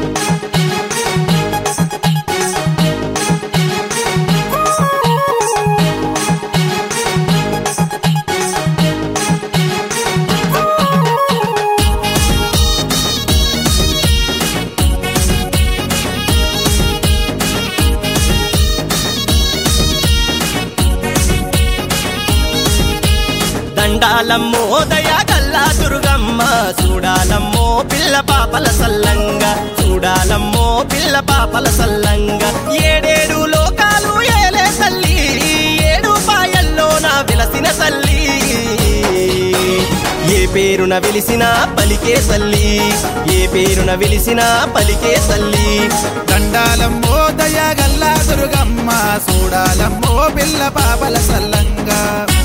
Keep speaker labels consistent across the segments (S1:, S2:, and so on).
S1: దండాలమ్మో దయా గల్లా దుర్గమ్మ చూడాలమ్మో పిల్ల పాపల సల్లంగా చూడాలమ్మో పిల్ల పాపల సల్లంగా ఏడేడు లోకాలు ఏలే తల్లి ఏడు పాయల్లో నా విలసిన తల్లి ఏ పేరున వెలిసినా పలికే తల్లి ఏ పేరున వెలిసినా పలికే తల్లి
S2: దండాలమ్మో దయగల్లా దుర్గమ్మ చూడాలమ్మో పిల్ల పాపల సల్లంగా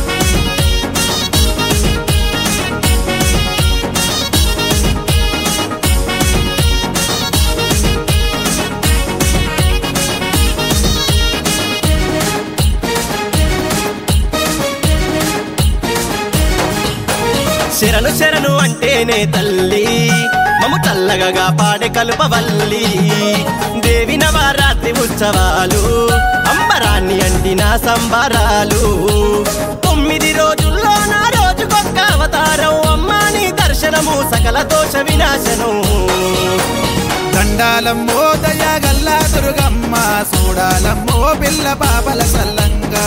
S1: శరణు శరణు అంటేనే తల్లి మము చల్లగా పాడే కలుపవల్లి దేవి నవరాత్రి ఉత్సవాలు అంబరాన్ని అంటిన సంబరాలు తొమ్మిది రోజుల్లో నా రోజుకొక్క అవతారం అమ్మా నీ దర్శనము సకల దోష వినాశనం
S2: దండాలమ్మో దయగల్లా దుర్గమ్మ చూడాలమ్మో పిల్ల పాపల సల్లంగా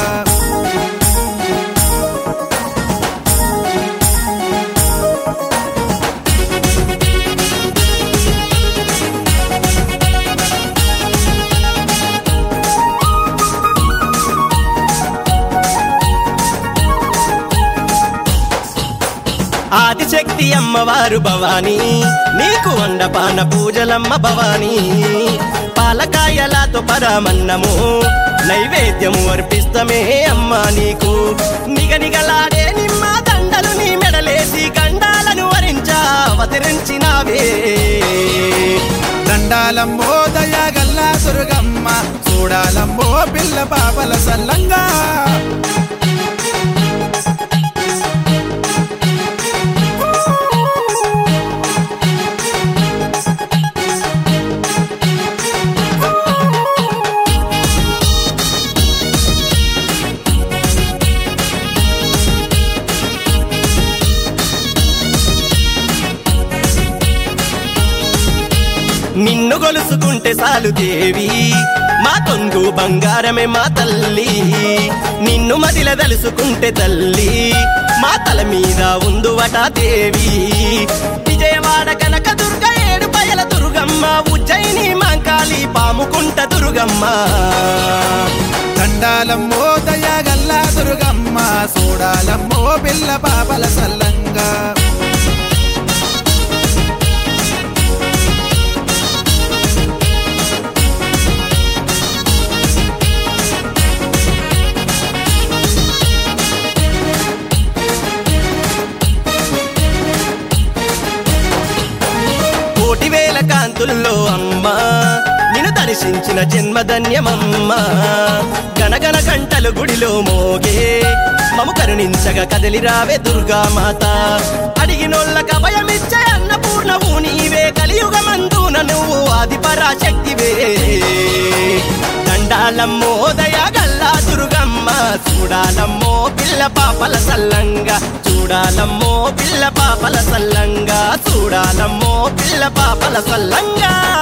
S1: ఆదిశక్తి అమ్మవారు భవానీ నీకు వండపాన పూజలమ్మ భవానీ పాలకాయలతో పరమన్నము నైవేద్యము అర్పిస్తమే అమ్మా నీకు నిగనిగలాడే నిమ్మ దండలు నీ మెడలేసి గండాలను వరించా అవతరించినావే
S2: దండాలమ్మో దయగల్లా దుర్గమ్మ చూడాలమ్మో పిల్ల పాపల సల్లంగా
S1: నిన్ను గొలుసుకుంటే చాలు దేవి మా కొంగు బంగారమే మా తల్లి నిన్ను మదిల దలుసుకుంటే తల్లి మా తల మీద ఉందువట దేవి విజయవాడ కనక దుర్గ ఏడు పయల దుర్గమ్మ ఉజ్జయిని మాంకాళి పాముకుంట దుర్గమ్మ
S2: దండాలమ్మో దయగల్లా దుర్గమ్మ చూడాలమ్మో పిల్ల పాపల సల్లంగా
S1: కోటి వేల కాంతుల్లో అమ్మా నిన్ను దర్శించిన జన్మధన్యమమ్మా గనగన గంటలు గుడిలో మోగే మము కరుణించగా కదిలి రావే దుర్గామాత అడిగినోళ్ళక భయమిచ్చే అన్నపూర్ణవు నీవే కలియుగమందున నువ్వు ఆది పరాశక్తివే దండాలమ్మో దయగల్లా దుర్గమ్మ చూడాలమ్మో పిల్ల పాపల సల్లంగా చూడాలమ్మో పిల్ల పాపల సల్లంగా చూడాలమ్మో పిల్ల పాపల సల్లంగా